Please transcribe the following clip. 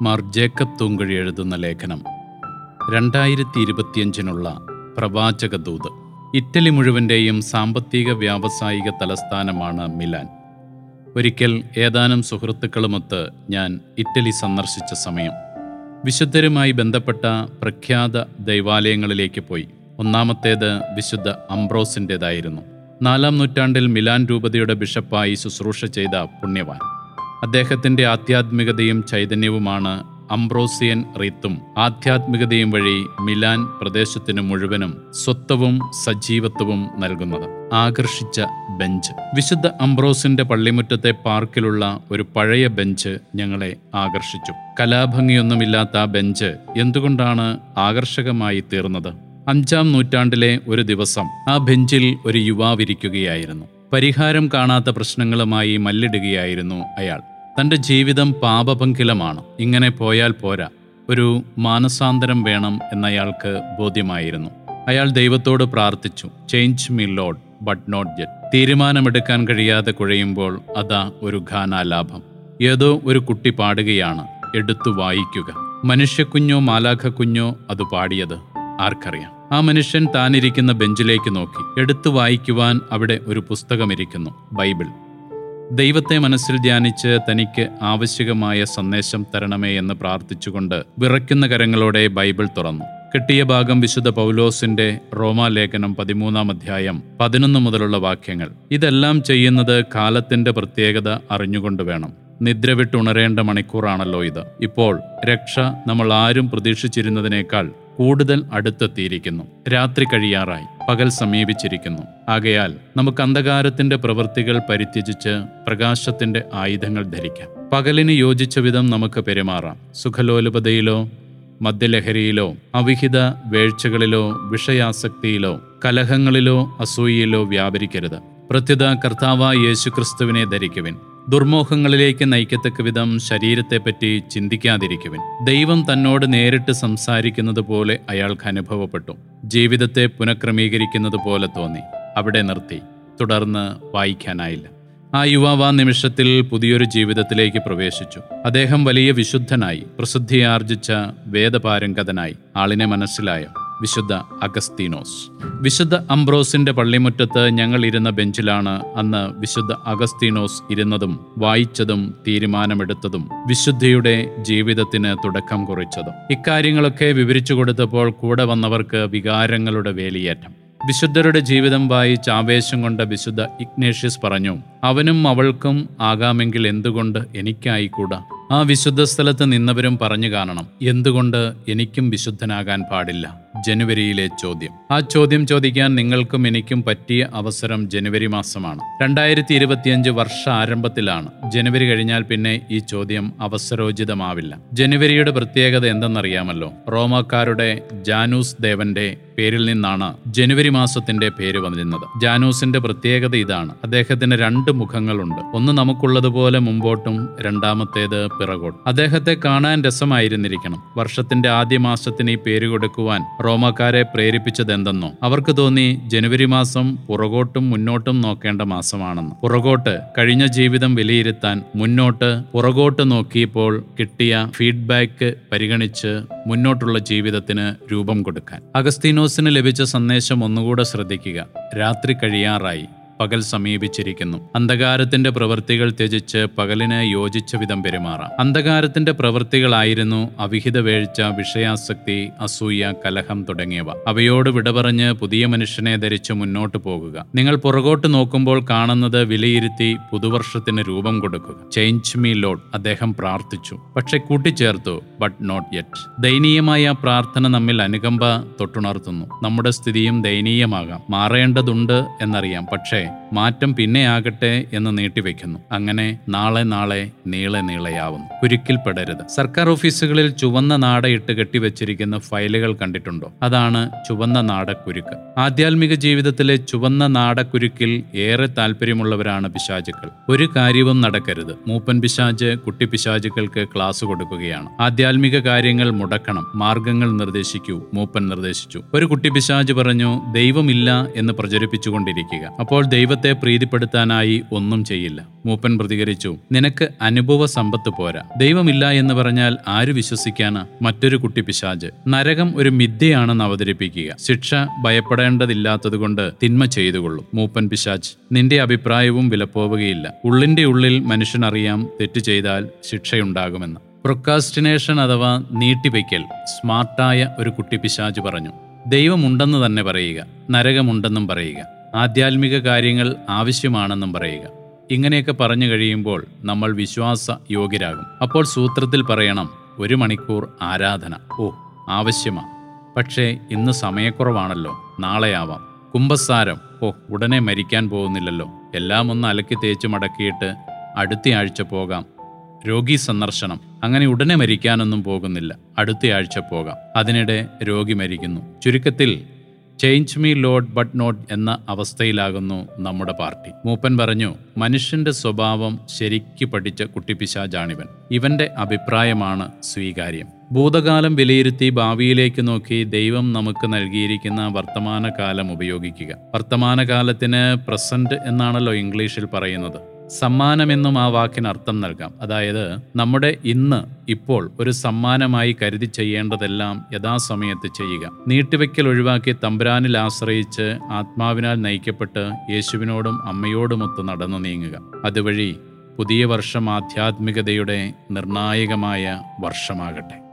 Mar Jacob Thoomkuzhy എഴുതുന്ന ലേഖനം രണ്ടായിരത്തി ഇരുപത്തിയഞ്ചിനുള്ള പ്രവാചക ദൂത് ഇറ്റലി മുഴുവൻ്റെയും സാമ്പത്തിക വ്യാവസായിക തലസ്ഥാനമാണ് മിലാൻ ഒരിക്കൽ ഏതാനും സുഹൃത്തുക്കളുമൊത്ത് ഞാൻ ഇറ്റലി സന്ദർശിച്ച സമയം വിശുദ്ധരുമായി ബന്ധപ്പെട്ട പ്രഖ്യാത ദൈവാലയങ്ങളിലേക്ക് പോയി ഒന്നാമത്തേത് വിശുദ്ധ അംബ്രോസിൻ്റെതായിരുന്നു നാലാം നൂറ്റാണ്ടിൽ മിലാൻ രൂപതയുടെ ബിഷപ്പായി ശുശ്രൂഷ ചെയ്ത പുണ്യവാൻ അദ്ദേഹത്തിൻ്റെ ആധ്യാത്മികതയും ചൈതന്യവുമാണ് അംബ്രോസിയൻ റീത്തും ആധ്യാത്മികതയും വഴി മിലാൻ പ്രദേശത്തിന് മുഴുവനും സ്വത്വവും സജീവത്വവും നൽകുന്നത് ആകർഷിച്ച ബെഞ്ച് വിശുദ്ധ അംബ്രോസിന്റെ പള്ളിമുറ്റത്തെ പാർക്കിലുള്ള ഒരു പഴയ ബെഞ്ച് ഞങ്ങളെ ആകർഷിച്ചു കലാഭംഗിയൊന്നുമില്ലാത്ത ആ ബെഞ്ച് എന്തുകൊണ്ടാണ് ആകർഷകമായി തീർന്നത് അഞ്ചാം നൂറ്റാണ്ടിലെ ഒരു ദിവസം ആ ബെഞ്ചിൽ ഒരു യുവാവിരിക്കുകയായിരുന്നു പരിഹാരം കാണാത്ത പ്രശ്നങ്ങളുമായി മല്ലിടുകയായിരുന്നു അയാൾ തൻ്റെ ജീവിതം പാപപങ്കിലമാണ് ഇങ്ങനെ പോയാൽ പോരാ ഒരു മാനസാന്തരം വേണം എന്നയാൾക്ക് ബോധ്യമായിരുന്നു അയാൾ ദൈവത്തോട് പ്രാർത്ഥിച്ചു change me lord but not yet തീരുമാനമെടുക്കാൻ കഴിയാതെ കുഴയുമ്പോൾ അതാ ഒരു ഘാനാലാഭം ഏതോ ഒരു കുട്ടി പാടുകയാണ് എടുത്തു വായിക്കുക മനുഷ്യക്കുഞ്ഞോ മാലാഖക്കുഞ്ഞോ അത് പാടിയത് ആർക്കറിയാം ആ മനുഷ്യൻ താനിരിക്കുന്ന ബെഞ്ചിലേക്ക് നോക്കി എടുത്തു വായിക്കുവാൻ അവിടെ ഒരു പുസ്തകമിരിക്കുന്നു ബൈബിൾ ദൈവത്തെ മനസ്സിൽ ധ്യാനിച്ച് തനിക്ക് ആവശ്യകമായ സന്ദേശം തരണമേ എന്ന് പ്രാർത്ഥിച്ചുകൊണ്ട് വിറയ്ക്കുന്ന കരങ്ങളോടെ ബൈബിൾ തുറന്നു കിട്ടിയ ഭാഗം വിശുദ്ധ പൗലോസിന്റെ റോമാലേഖനം പതിമൂന്നാം അധ്യായം പതിനൊന്ന് മുതലുള്ള വാക്യങ്ങൾ ഇതെല്ലാം ചെയ്യുന്നത് കാലത്തിന്റെ പ്രത്യേകത അറിഞ്ഞുകൊണ്ട് വേണം നിദ്ര വിട്ടുണരേണ്ട മണിക്കൂറാണല്ലോ ഇത് ഇപ്പോൾ രക്ഷ നമ്മൾ ആരും പ്രതീക്ഷിച്ചിരുന്നതിനേക്കാൾ കൂടുതൽ അടുത്തെത്തിയിരിക്കുന്നു രാത്രി കഴിയാറായി പകൽ സമീപിച്ചിരിക്കുന്നു ആകയാൽ നമുക്ക് അന്ധകാരത്തിന്റെ പ്രവൃത്തികൾ പരിത്യജിച്ച് പ്രകാശത്തിന്റെ ആയുധങ്ങൾ ധരിക്കാം പകലിന് യോജിച്ച വിധം നമുക്ക് പെരുമാറാം സുഖലോലുപതയിലോ മദ്യലഹരിയിലോ അവിഹിത വേഴ്ചകളിലോ വിഷയാസക്തിയിലോ കലഹങ്ങളിലോ അസൂയയിലോ വ്യാപരിക്കരുത് പ്രത്യുത കർത്താവായ യേശുക്രിസ്തുവിനെ ധരിക്കുവിൻ ദുർമോഹങ്ങളിലേക്ക് നയിക്കത്തക്ക വിധം ശരീരത്തെപ്പറ്റി ചിന്തിക്കാതിരിക്കുവിൻ ദൈവം തന്നോട് നേരിട്ട് സംസാരിക്കുന്നത് പോലെ അയാൾക്ക് അനുഭവപ്പെട്ടു ജീവിതത്തെ പുനഃക്രമീകരിക്കുന്നത് പോലെ തോന്നി അവിടെ നിർത്തി തുടർന്ന് വായിക്കാനായില്ല ആ യുവാവ് ആ നിമിഷത്തിൽ പുതിയൊരു ജീവിതത്തിലേക്ക് പ്രവേശിച്ചു അദ്ദേഹം വലിയ വിശുദ്ധനായി പ്രസിദ്ധിയാർജിച്ച വേദപാരംഗതനായി ആളിനെ മനസ്സിലായോ വിശുദ്ധ അഗസ്തീനോസ് വിശുദ്ധ അംബ്രോസിന്റെ പള്ളിമുറ്റത്ത് ഞങ്ങൾ ഇരുന്ന ബെഞ്ചിലാണ് അന്ന് വിശുദ്ധ അഗസ്തീനോസ് ഇരുന്നതും വായിച്ചതും തീരുമാനമെടുത്തതും വിശുദ്ധിയുടെ ജീവിതത്തിന് തുടക്കം കുറിച്ചതും ഇക്കാര്യങ്ങളൊക്കെ വിവരിച്ചു കൊടുത്തപ്പോൾ കൂടെ വന്നവർക്ക് വികാരങ്ങളുടെ വേലിയേറ്റം വിശുദ്ധരുടെ ജീവിതം വായിച്ച് ആവേശം കൊണ്ട വിശുദ്ധ ഇഗ്നേഷ്യസ് പറഞ്ഞു അവനും അവൾക്കും ആകാമെങ്കിൽ എന്തുകൊണ്ട് എനിക്കായിക്കൂടാ ആ വിശുദ്ധ സ്ഥലത്ത് നിന്നവരും പറഞ്ഞു കാണണം എന്തുകൊണ്ട് എനിക്കും വിശുദ്ധനാകാൻ പാടില്ല ജനുവരിയിലെ ചോദ്യം ആ ചോദ്യം ചോദിക്കാൻ നിങ്ങൾക്കും എനിക്കും പറ്റിയ അവസരം ജനുവരി മാസമാണ് രണ്ടായിരത്തി ഇരുപത്തിയഞ്ച് വർഷ ആരംഭത്തിലാണ് ജനുവരി കഴിഞ്ഞാൽ പിന്നെ ഈ ചോദ്യം അവസരോചിതമാവില്ല ജനുവരിയുടെ പ്രത്യേകത എന്തെന്നറിയാമല്ലോ റോമാക്കാരുടെ ജാനൂസ് ദേവന്റെ പേരിൽ നിന്നാണ് ജനുവരി മാസത്തിന്റെ പേര് വന്നിരുന്നത് ജാനൂസിന്റെ പ്രത്യേകത ഇതാണ് അദ്ദേഹത്തിന് രണ്ട് മുഖങ്ങളുണ്ട് ഒന്ന് നമുക്കുള്ളതുപോലെ മുമ്പോട്ടും രണ്ടാമത്തേത് പിറകോട്ടും അദ്ദേഹത്തെ കാണാൻ രസമായിരുന്നിരിക്കണം വർഷത്തിന്റെ ആദ്യ മാസത്തിന് ഈ പേര് കൊടുക്കുവാൻ റോമാക്കാരെ പ്രേരിപ്പിച്ചത് എന്തെന്നോ അവർക്ക് തോന്നി ജനുവരി മാസം പുറകോട്ടും മുന്നോട്ടും നോക്കേണ്ട മാസമാണെന്ന് പുറകോട്ട് കഴിഞ്ഞ ജീവിതം വിലയിരുത്താൻ മുന്നോട്ട് പുറകോട്ട് നോക്കിയപ്പോൾ കിട്ടിയ ഫീഡ്ബാക്ക് പരിഗണിച്ച് മുന്നോട്ടുള്ള ജീവിതത്തിന് രൂപം കൊടുക്കാൻ അഗസ്തീനോസിന് ലഭിച്ച സന്ദേശം ഒന്നുകൂടെ ശ്രദ്ധിക്കുക രാത്രി കഴിയാറായി പകൽ സമീപിച്ചിരിക്കുന്നു അന്ധകാരത്തിന്റെ പ്രവൃത്തികൾ ത്യജിച്ച് പകലിന് യോജിച്ച വിധം പെരുമാറാം അന്ധകാരത്തിന്റെ പ്രവൃത്തികളായിരുന്നു അവിഹിത വീഴ്ച വിഷയാസക്തി അസൂയ കലഹം തുടങ്ങിയവ അവയോട് വിട പറഞ്ഞ് പുതിയ മനുഷ്യനെ ധരിച്ച് മുന്നോട്ട് പോകുക നിങ്ങൾ പുറകോട്ട് നോക്കുമ്പോൾ കാണുന്നത് വിലയിരുത്തി പുതുവർഷത്തിന് രൂപം കൊടുക്കുക ചേഞ്ച് മീ ലോഡ് അദ്ദേഹം പ്രാർത്ഥിച്ചു പക്ഷെ കൂട്ടിച്ചേർത്തു ബട്ട് നോട്ട് യെറ്റ് ദയനീയമായ ആ പ്രാർത്ഥന നമ്മിൽ അനുകമ്പ തൊട്ടുണർത്തുന്നു നമ്മുടെ സ്ഥിതിയും ദയനീയമാകാം മാറേണ്ടതുണ്ട് എന്നറിയാം പക്ഷേ മാറ്റം പിന്നെയാകട്ടെ എന്ന് നീട്ടിവെക്കുന്നു അങ്ങനെ നാളെ നാളെ നീളെ നീളെയാവുന്നു കുരുക്കിൽപ്പെടരുത് സർക്കാർ ഓഫീസുകളിൽ ചുവന്ന നാടയിട്ട് കെട്ടിവെച്ചിരിക്കുന്ന ഫയലുകൾ കണ്ടിട്ടുണ്ടോ അതാണ് ചുവന്ന നാടക്കുരുക്ക് ആധ്യാത്മിക ജീവിതത്തിലെ ചുവന്ന നാടക്കുരുക്കിൽ ഏറെ താല്പര്യമുള്ളവരാണ് പിശാചുക്കൾ ഒരു കാര്യവും നടക്കരുത് മൂപ്പൻ പിശാജ് കുട്ടി പിശാചുക്കൾക്ക് ക്ലാസ് കൊടുക്കുകയാണ് ആധ്യാത്മിക കാര്യങ്ങൾ മുടക്കണം മാർഗങ്ങൾ നിർദ്ദേശിക്കൂ മൂപ്പൻ നിർദ്ദേശിച്ചു ഒരു കുട്ടി പിശാജ് പറഞ്ഞു ദൈവമില്ല എന്ന് പ്രചരിപ്പിച്ചുകൊണ്ടിരിക്കുക അപ്പോൾ ദൈവത്തെ പ്രീതിപ്പെടുത്താനായി ഒന്നും ചെയ്യില്ല മൂപ്പൻ പ്രതികരിച്ചു നിനക്ക് അനുഭവ സമ്പത്ത് പോരാ ദൈവമില്ല എന്ന് പറഞ്ഞാൽ ആര് വിശ്വസിക്കാനാ മറ്റൊരു കുട്ടി പിശാജ് നരകം ഒരു മിഥ്യയാണെന്ന് അവതരിപ്പിക്കുക ശിക്ഷ ഭയപ്പെടേണ്ടതില്ലാത്തതുകൊണ്ട് തിന്മ ചെയ്തുകൊള്ളും മൂപ്പൻ പിശാജ് നിന്റെ അഭിപ്രായവും വിലപ്പോവുകയില്ല ഉള്ളിന്റെ ഉള്ളിൽ മനുഷ്യനറിയാം തെറ്റ് ചെയ്താൽ ശിക്ഷയുണ്ടാകുമെന്ന് പ്രൊക്കാസ്റ്റിനേഷൻ അഥവാ നീട്ടിവയ്ക്കൽ സ്മാർട്ടായ ഒരു കുട്ടി പിശാജ് പറഞ്ഞു ദൈവമുണ്ടെന്ന് തന്നെ പറയുക നരകമുണ്ടെന്നും പറയുക ആധ്യാത്മിക കാര്യങ്ങൾ ആവശ്യമാണെന്നും പറയുക ഇങ്ങനെയൊക്കെ പറഞ്ഞു കഴിയുമ്പോൾ നമ്മൾ വിശ്വാസ യോഗ്യരാകും അപ്പോൾ സൂത്രത്തിൽ പറയണം ഒരു മണിക്കൂർ ആരാധന ഓ ആവശ്യമാ പക്ഷേ ഇന്ന് സമയക്കുറവാണല്ലോ നാളെയാവാം കുംഭസാരം ഓ ഉടനെ മരിക്കാൻ പോകുന്നില്ലല്ലോ എല്ലാം ഒന്ന് അലക്കി തേച്ച് മടക്കിയിട്ട് അടുത്തയാഴ്ച പോകാം രോഗി സന്ദർശനം അങ്ങനെ ഉടനെ മരിക്കാനൊന്നും പോകുന്നില്ല അടുത്തയാഴ്ച പോകാം അതിനിടെ രോഗി മരിക്കുന്നു ചുരുക്കത്തിൽ change me lord but not എന്ന അവസ്ഥയിലാകുന്നു നമ്മുടെ പാർട്ടി മൂപ്പൻ പറഞ്ഞു മനുഷ്യന്റെ സ്വഭാവം ശരിക്ക് പഠിച്ച കുട്ടിപ്പിശാജാണിവൻ ഇവന്റെ അഭിപ്രായമാണ് സ്വീകാര്യം ഭൂതകാലം വിലയിരുത്തി ഭാവിയിലേക്ക് നോക്കി ദൈവം നമുക്ക് നൽകിയിരിക്കുന്ന വർത്തമാനകാലം ഉപയോഗിക്കുക വർത്തമാനകാലത്തിന് പ്രസന്റ് എന്നാണല്ലോ ഇംഗ്ലീഷിൽ പറയുന്നത് സമ്മാനമെന്നും ആ വാക്കിന് അർത്ഥം നൽകാം അതായത് നമ്മുടെ ഇന്ന് ഇപ്പോൾ ഒരു സമ്മാനമായി കരുതി ചെയ്യേണ്ടതെല്ലാം യഥാസമയത്ത് ചെയ്യുക നീട്ടിവെക്കൽ ഒഴിവാക്കി തമ്പുരാനിൽ ആശ്രയിച്ച് ആത്മാവിനാൽ നയിക്കപ്പെട്ട് യേശുവിനോടും അമ്മയോടുമൊത്ത് നടന്നു നീങ്ങുക അതുവഴി പുതിയ വർഷം ആധ്യാത്മികതയുടെ നിർണായകമായ വർഷമാകട്ടെ